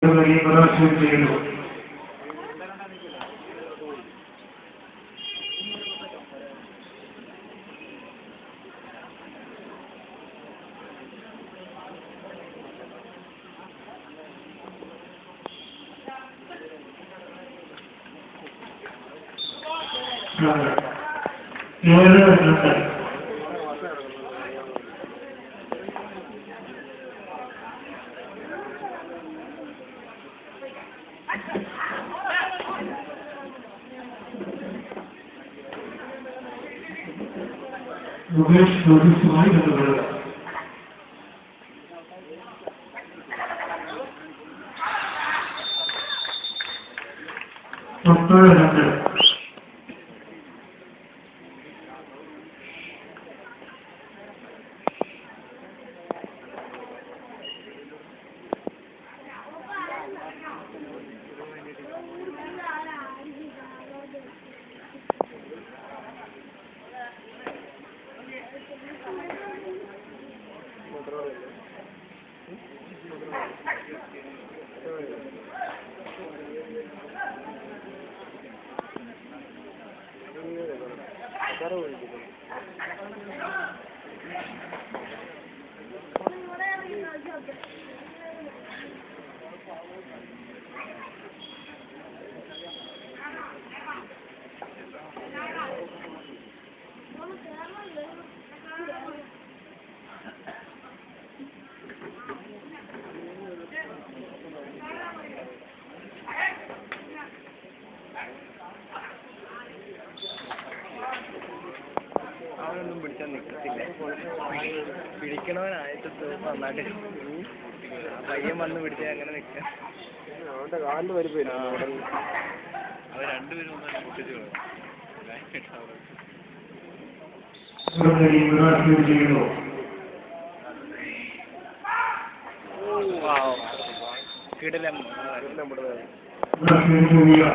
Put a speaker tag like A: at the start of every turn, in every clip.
A: ഈ പ്രദർശനം ചെയ്യുന്നു ഏഴ് രണ്ട് മുകേഷ് നോട്ടീസുമായി ബന്ധപ്പെടുക മുപ്പത് രണ്ട്
B: അവനൊന്നും പിടിച്ചാൽ നിൽക്കത്തില്ല പിടിക്കണവനായിട്ട് നന്നായിട്ട് ആ പയ്യൻ വന്ന് പിടിച്ചാൽ അങ്ങനെ നിൽക്കാം
C: അവന്റെ കാലിന് വലിപ്പില്ല
B: അവർ രണ്ടുപേരും ഒന്നും പൊട്ടിച്ചു
A: ഈ പ്രദർശനം ചെയ്യുന്നു
B: കിടലം
A: പ്രദർശനം ചെയ്യുക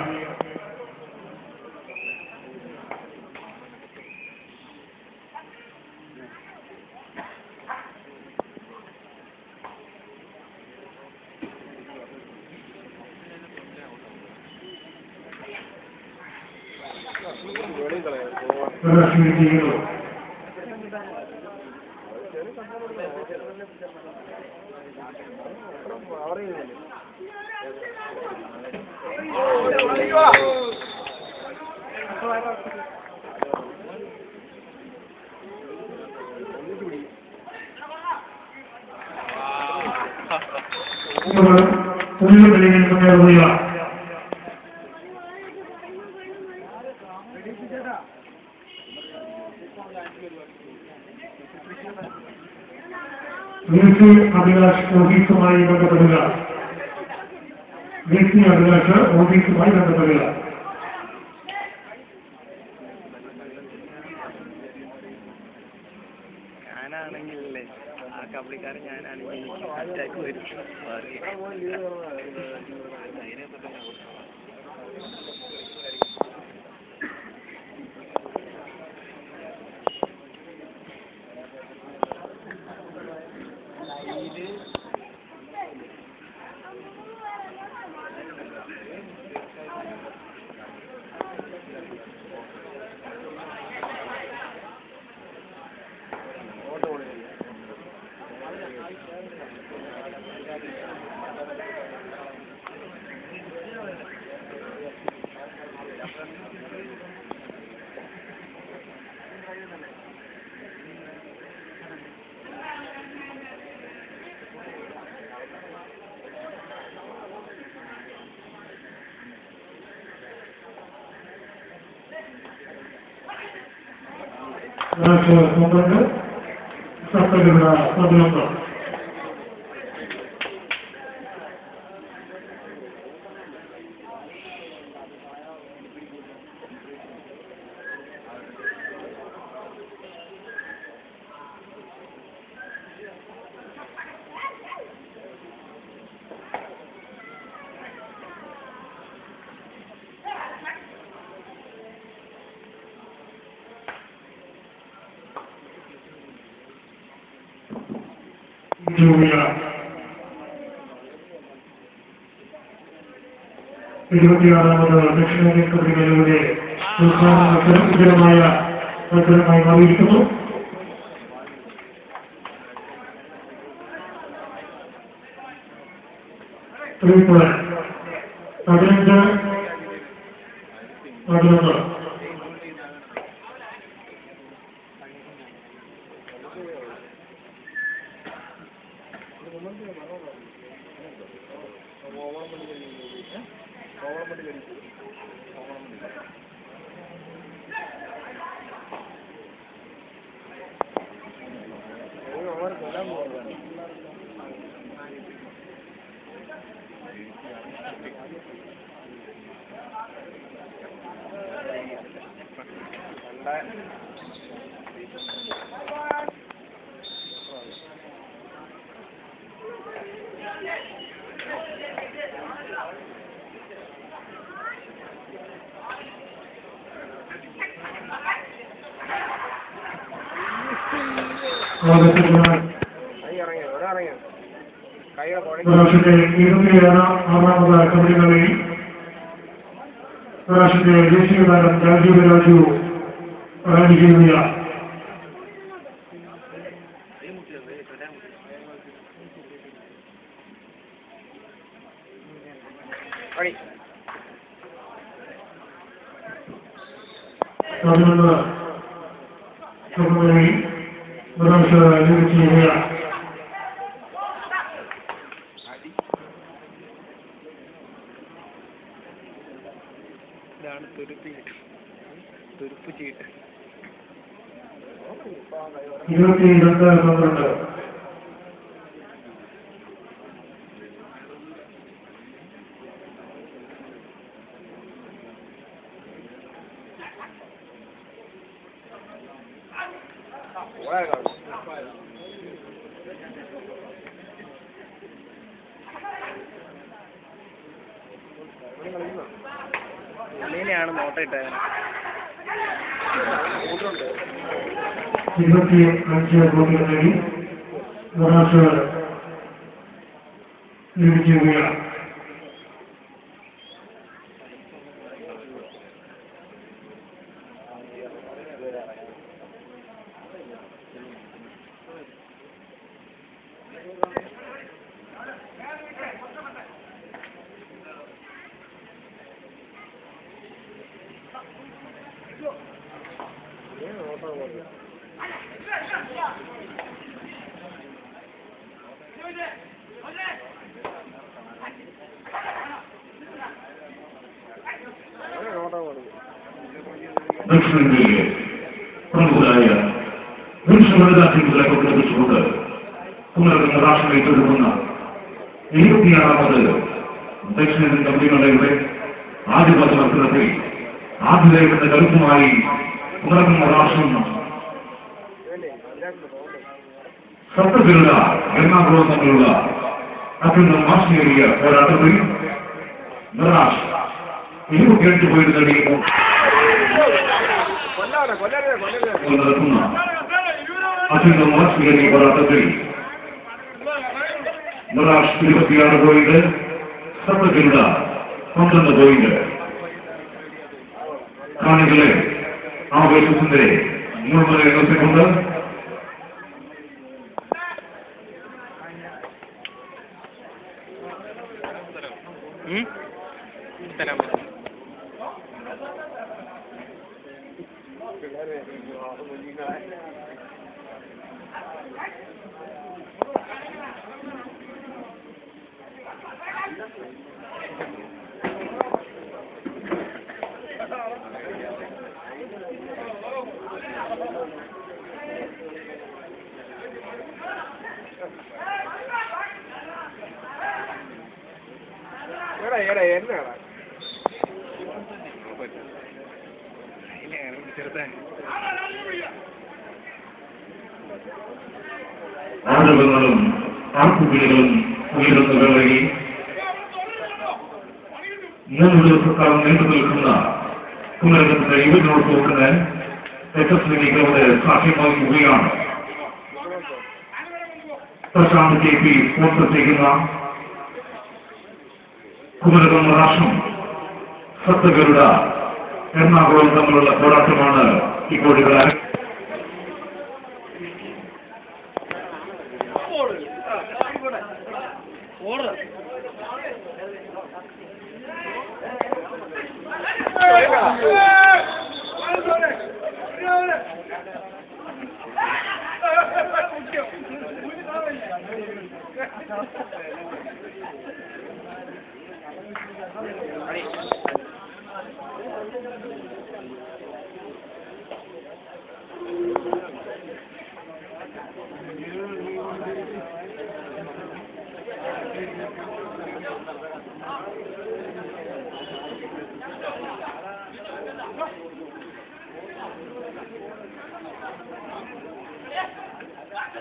C: വെളിയിൽ കളയാം
A: പ്രദർശനം ചെയ്യുന്നു
C: അറിയുന്നില്ല
A: പുതിയ കളിയിൽ മുന്നേറുക വീഴ്ച അഭിലാഷ് ഓഫീസുമായി ബന്ധപ്പെടുക വീഴ്ച അഭിലാഷ് ഓഫീസുമായി ബന്ധപ്പെടുക
B: ഞാനാണെങ്കിലല്ലേ ആ കബളിക്കാരൻ ഞാനാണെങ്കിൽ എനിക്ക് അറ്റാക്ക് വരും അതിനെപ്പറ്റി
A: അഭിലാഷ് പന്ത്രണ്ട് സത്തകൃത പതിനൊന്ന് ജൂലിയ ഇരുപത്തിയാറാമത് ദക്ഷിണേന്ത്യൻ കമ്പനികളുടെ ഉദ്ഘാടന മത്സരം ഉജ്ജ്വലമായ മത്സരമായി മാറിയിരിക്കുന്നു ത്രിപുര പതിനഞ്ച് പതിനൊന്ന് ലോകത്തിലുള്ള
C: കൈ ഇറങ്ങിയോ ഒരാ ഇറങ്ങിയോ കൈയുടെ കുഴഞ്ഞു
A: പ്രാവശ്യത്തെ ഇരുപത്തിയേഴാം ആറാമത് കമ്പനികളിൽ പ്രാവശ്യത്തെ ദേശീയ താരം രാജീവ് രാജു റാണി ചെയ്യുക
C: കളി
A: പതിനൊന്ന് കമ്പനികളിൽ പ്രാവശ്യ ചെയ്യുക
B: ഇതാണ് തുരുപ്പ് ചീട്ട് തുരുപ്പ് ചീട്ട്
A: ഇരുപത്തിരണ്ട് പന്ത്രണ്ട്
C: ഓടാ കാണും
B: ഉള്ളിനെയാണ് നോട്ട ഇട്ടത്
A: ഇരുപത്തി അഞ്ച് ഗോളികളിൽ പ്രാവശ്യ ലീഡ് ചെയ്യുകയാണ്
C: നോട്ടം കൊടുക്കും
D: ദക്ഷിണേന്ത്യയിലെ പ്രമുഖരായ പുരുഷ വനിതാ ടീമുകളെ പ്രകടിപ്പിച്ചുകൊണ്ട് കുമരകം രാഷ്ട്രം ഏറ്റെടുക്കുന്ന എഴുപത്തിയാറാമത് ദക്ഷിണേന്ത്യൻ കമ്പനികളുടെ ആദിവാസി മത്സരത്തിൽ ആതിഥേയത്തിന്റെ കരുത്തുമായി കുമരകം രാഷ്ട്രം
C: വേണ്ടേ ഇതിനകത്ത് പോകണ്ടേ
D: സപ്തജില്ല എറണാകുളം തമ്മിലുള്ള അത്യന്തം വാശിയേറിയ പോരാട്ടത്തിൽ നിറാഷ് ഇരുപത്തിയഞ്ച് പോയിന്റ് നേടിയപ്പോൾ
C: കൊല്ലാതെ കൊല്ലരുത് കൊല്ലരുത്
D: നടക്കുന്ന അത്യന്തം വാശിയേറിയ പോരാട്ടത്തിൽ നിറാഷ് ഇരുപത്തിയാറ് പോയിന്റ് സപ്തജില്ല പന്ത്രണ്ട് പോയിന്റ് കാണികളെ ആവേശത്തിന്റെ മുഴുവൻ എണ്ണത്തിക്കൊണ്ട്
B: തരാൻ പറ്റും
C: പിള്ളേരെ കുഞ്ഞുങ്ങളെ എടാ എടാ എന്നാടാ
B: ചെറുതാൻ
D: ആണ്ടവങ്ങളും ആൺകുട്ടികളും ഉയരുന്ന വേളയിൽ മൂന്ന് ദിവസക്കാലം നീണ്ടു നിൽക്കുന്ന പുനരകത്തിന്റെ യുവജനോത്സവത്തിന് യശസ്വിനികളുടെ സാക്ഷ്യമാകുകയാണ് പ്രശാന്ത് കെ പി സ്പോൺസർ ചെയ്യുന്ന കുമരകം രാഷ്ട്രം സപ്തകരുടെ എറണാകുളം തമ്മിലുള്ള പോരാട്ടമാണ് ഇപ്പോൾ ഇവിടെ അര-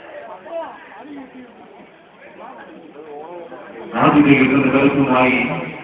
D: ആദ്യ ദൈവത്തിന്റെ കരുത്തുമായി